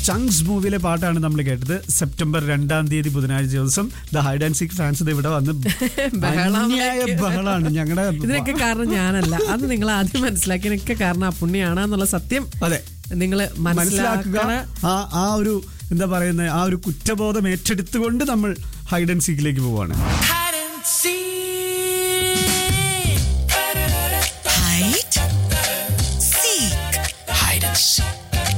ചങ്സ് മൂവിയിലെ പാട്ടാണ് നമ്മൾ കേട്ടത് സെപ്റ്റംബർ രണ്ടാം തീയതി ബുധനാഴ്ച ദിവസം the hide and seek fans ഇവിടെ വന്ന് ബഹളം ഭംഗിയായ ബഹളാണ് ഞങ്ങളുടെ ഇതിനൊക്കെ കാരണം ഞാനല്ല അത് നിങ്ങൾ ആദ്യം മനസ്സിലാക്കിയതിനൊക്കെ കാരണം ആ പുണ്യാണ് എന്നുള്ള സത്യം അതെ നിങ്ങൾ മനസ്സിലാക്കുക മനസ്സിലാക്കണ ആ ആ ഒരു എന്താ പറയുന്നത് ആ ഒരു കുറ്റബോധം ഏറ്റെടുത്തുകൊണ്ട് നമ്മൾ ഹൈഡ് ആൻഡ് സീക്കിലേക്ക് പോവാണ് hide and seek. Hide, seek. Hide and seek.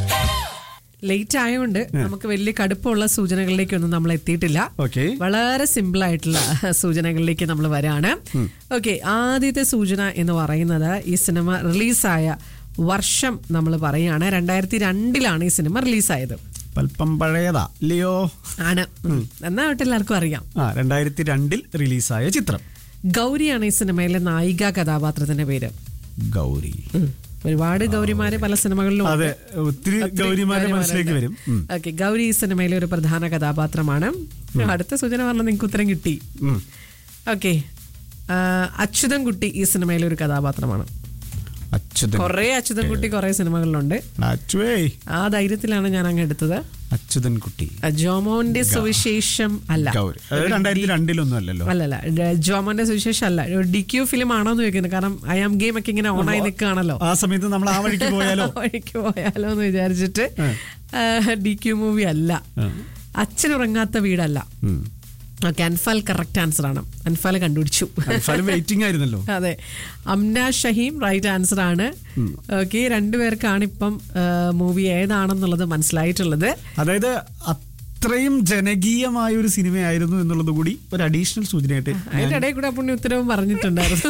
Late ആയതുകൊണ്ട് നമുക്ക് വലിയ കടുപ്പമുള്ള സൂചനകളിലേക്കൊന്നും നമ്മൾ എത്തിയിട്ടില്ല ഓക്കെ വളരെ സിമ്പിൾ ആയിട്ടുള്ള സൂചനകളിലേക്ക് നമ്മൾ വരാണ് ഓക്കെ ആദ്യത്തെ സൂചന എന്ന് പറയുന്നത് ഈ സിനിമ റിലീസായ വർഷം നമ്മൾ പറയുകയാണ് രണ്ടായിരത്തി രണ്ടിലാണ് ഈ സിനിമ റിലീസായത് അല്പം പഴയതാ ഇല്ലയോ ആണ് എന്നായിട്ട് എല്ലാവർക്കും അറിയാം ആ രണ്ടായിരത്തി രണ്ടിൽ റിലീസായ ചിത്രം ഗൗരിയാണ് ഈ സിനിമയിലെ നായിക കഥാപാത്രത്തിന്റെ പേര് ഗൗരി ഉം. ഒരുപാട് ഗൗരിമാര് പല സിനിമകളിലും ഉണ്ട്. അതെ ഒത്തിരി ഒത്തിരി ഗൗരിമാരെ മനസ്സിലേക്ക് വരും ഉം. ഓക്കെ ഗൗരി ഈ സിനിമയിലെ ഒരു പ്രധാന കഥാപാത്രമാണ് അടുത്ത സൂചന പറഞ്ഞ നിങ്ങൾക്ക് ഉത്തരം കിട്ടി ഉം. ഓക്കെ അച്യുതൻ കുട്ടി ഈ സിനിമയിലെ ഒരു കഥാപാത്രമാണ് അച്യുതൻ കുറെ അച്യുതൻ കുട്ടി കുറെ സിനിമകളിലുണ്ട് അച്ചുവേ ആ ധൈര്യത്തിലാണ് ഞാൻ അങ്ങ് എടുത്തത് അച്യുതൻ കുട്ടി ആ, ജോമോന്റെ സുവിശേഷം അല്ല ഗൗരി അത് രണ്ടായിരത്തി രണ്ടിലൊന്നും അല്ലല്ലോ അല്ലല്ല ഡ- ജോമോന്റെ സുവിശേഷം അല്ല ഡി ക്യു ഫിലിം ആണോ എന്ന് ചോദിക്കുന്നത് കാരണം ഐ ആം ഗെയിം ഒക്കെ ഇങ്ങനെ ഓണായി നിൽക്കുകയാണല്ലോ ആ സമയത്ത് നമ്മൾ ആ വഴിക്ക് പോയാലോ വഴിക്ക് പോയാലോ എന്ന് വിചാരിച്ചിട്ട് ഡി ക്യു മൂവി അല്ല അച്ഛൻ ഉറങ്ങാത്ത വീടല്ല ഉം. ഓക്കെ അൻഫാൽ കറക്റ്റ് ആൻസർ ആണ് അൻഫാൽ കണ്ടുപിടിച്ചു ഫലം വെയിറ്റിംഗ് ആയിരുന്നല്ലോ അതെ അംന ഷഹീം റൈറ്റ് ആൻസർ ആണ് ഓക്കെ രണ്ടുപേർക്കാണ് ഇപ്പം മൂവി ഏതാണെന്നുള്ളത് മനസ്സിലായിട്ടുള്ളത് അതായത് അത്രയും ജനകീയമായ ഒരു സിനിമയായിരുന്നു എന്നുള്ളത് കൂടി ഒരു അഡീഷണൽ സൂചനയായിട്ട് അതിന്റെ ഇടയിൽ കൂടെ പുണ്യ ഉത്തരവും പറഞ്ഞിട്ടുണ്ടായിരുന്നു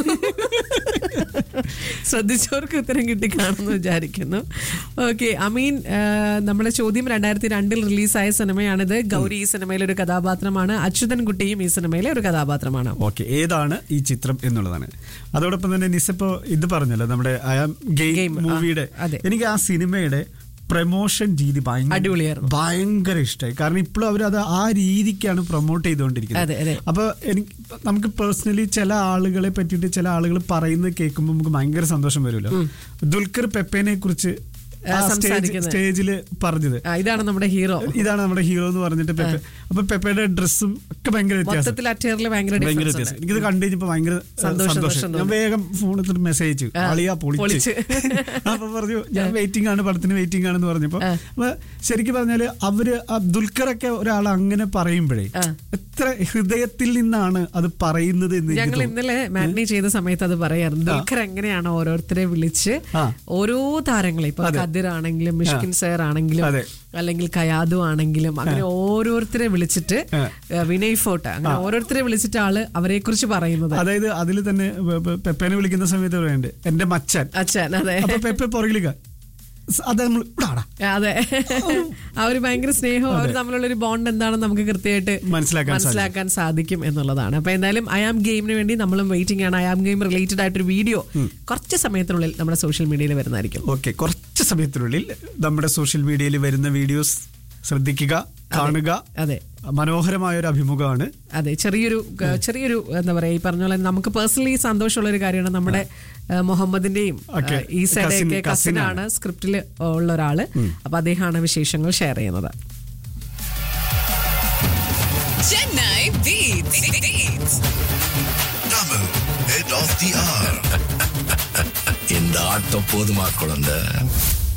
ശ്രദ്ധിച്ചവർക്ക് ഉത്തരം കിട്ടി കാണുമെന്ന് വിചാരിക്കുന്നു ഓക്കെ അമീൻ ആ, നമ്മുടെ ചോദ്യം രണ്ടായിരത്തി രണ്ടിൽ റിലീസായ സിനിമയാണിത് ഗൗരി ഈ സിനിമയിലെ ഒരു കഥാപാത്രമാണ് അച്യുതൻ കുട്ടിയും ഈ സിനിമയിലെ ഒരു കഥാപാത്രമാണ് ഓക്കെ ഏതാണ് ഈ ചിത്രം എന്നുള്ളതാണ് അതോടൊപ്പം തന്നെ നിസപ്പോ ഇത് പറഞ്ഞല്ലോ നമ്മുടെ ഐ ആം ഗെയിം Game, ആ, മൂവിയുടെ അതെ. എനിക്ക് ആ സിനിമയുടെ പ്രൊമോഷൻ രീതി ഭയങ്കര അടിപൊളിയായിരുന്നു. ഭയങ്കര ഇഷ്ടമായി കാരണം ഇപ്പോഴും അവർ അത് ആ രീതിക്കാണ് പ്രൊമോട്ട് അതെ, ചെയ്തുകൊണ്ടിരിക്കുന്നത് അതെ. അപ്പൊ എനിക്ക് നമുക്ക് പേഴ്സണലി ചില ആളുകളെ പറ്റിയിട്ട് ചില ആളുകൾ പറയുന്നത് കേൾക്കുമ്പോൾ നമുക്ക് ഭയങ്കര സന്തോഷം വരുമല്ലോ ദുൽഖർ പെപ്പേനെ കുറിച്ച് ആ, സംസാരിക്കുന്നത്. സ്റ്റേജിൽ പറഞ്ഞത് ആ, ഇതാണ് നമ്മുടെ ഹീറോ ഇതാണ് നമ്മുടെ ഹീറോ എന്ന് പറഞ്ഞിട്ട് പെപ്പെ അപ്പൊ പെപ്പയുടെ ഡ്രസ്സും ഒക്കെ ഭയങ്കര വ്യത്യാസം മൊത്തത്തിൽ അറ്റയറിൽ ഭയങ്കര ഭയങ്കര ഡിഫറൻസ് വ്യത്യാസം എനിക്കിത് കണ്ടു കഴിഞ്ഞപ്പോ ഭയങ്കര സന്തോഷം, സന്തോഷം സന്തോഷം ഞാൻ വേഗം ഫോണിൽ എടുത്തിട്ട് മെസ്സേജ് അയച്ചു ആ, അളിയാ പൊളിച്ച് പൊളിച്ച്. അപ്പൊ പറഞ്ഞു ഞാൻ വെയിറ്റിംഗ് ആണ് പടത്തിന് വെയിറ്റിംഗ് ആണെന്ന് പറഞ്ഞപ്പോ അപ്പൊ ശരിക്കും പറഞ്ഞാല് അവര് ആ ദുൽഖറൊക്കെ ഒരാൾ അങ്ങനെ പറയുമ്പോഴേ ആ. എത്ര ഹൃദയത്തിൽ നിന്നാണ് അത് പറയുന്നത് എന്ന് എനിക്ക് ഞങ്ങൾ തോന്നുന്നു. ഇന്നലെ മാറ്റിനി ചെയ്ത സമയത്ത് അത് പറയാറുണ്ട് ദുൽഖർ എങ്ങനെയാണ് ഓരോരുത്തരെ വിളിച്ച് ആ. ഓരോ താരങ്ങളെ ഇപ്പൊ കതിർ ആണെങ്കിലും മിഷ്കിൻ സേർ ആണെങ്കിലും അതെ. അല്ലെങ്കിൽ കയാദു ആണെങ്കിലും അങ്ങനെ ഓരോരുത്തരെ വിളിച്ചിട്ട് ആ. ഏ, വിനയ് ഫോർട്ട് അങ്ങനെ ഓരോരുത്തരെ വിളിച്ചിട്ട് ആള് അവരെ കുറിച്ച് പറയുന്നത് അതായത് അതിൽ തന്നെ പെ- പെ- പെപ്പേനെ വിളിക്കുന്ന സമയത്ത് പറയുന്നുണ്ട് എന്റെ മച്ചാൻ അച്ഛൻ അതെ അപ്പൊ പെപ്പെ പുറകിലിക്ക അത് നമ്മൾ ഇടാടാ അതെ അവര് ഭയങ്കര സ്നേഹവും അവർ തമ്മിലുള്ള ഒരു ബോണ്ട് എന്താണെന്ന് നമുക്ക് കൃത്യമായിട്ട് മനസ്സിലാക്കാൻ മനസ്സിലാക്കാൻ സാധിക്കും എന്നുള്ളതാണ് അപ്പൊ എന്തായാലും ഐ ആം ഗെയിമിന് വേണ്ടി നമ്മളും വെയിറ്റിംഗ് ആണ് ഐ ആം ഗെയിം റിലേറ്റഡ് ആയിട്ടൊരു വീഡിയോ കുറച്ച് സമയത്തിനുള്ളിൽ നമ്മുടെ സോഷ്യൽ മീഡിയയിൽ വരുന്നതായിരിക്കും ഓക്കെ കുറച്ച് സമയത്തിനുള്ളിൽ നമ്മുടെ സോഷ്യൽ മീഡിയയിൽ വരുന്ന വീഡിയോസ് ശ്രദ്ധിക്കുക കാണുക അതെ മനോഹരമായ ഒരു അഭിമുഖമാണ് അതെ ചെറിയൊരു ക- ചെറിയൊരു എന്താ പറയാ ഈ പറഞ്ഞ പോലെ നമുക്ക് പേഴ്സണലി സന്തോഷമുള്ള ഒരു കാര്യമാണ് നമ്മുടെ ഏഹ്, മുഹമ്മദിന്റെയും ഒക്കെ ഈ സൈഡൊക്കെ cousin- cousin കസിനാണ് സ്ക്രിപ്റ്റിൽ ഉള്ള ഒരാള് അപ്പൊ അദ്ദേഹമാണ് വിശേഷങ്ങൾ ഷെയർ ചെയ്യുന്നത് Chennai Beats. Beats. Tamil, head of the hour. இந்த ஆட்டம் போதுமா குழந்தை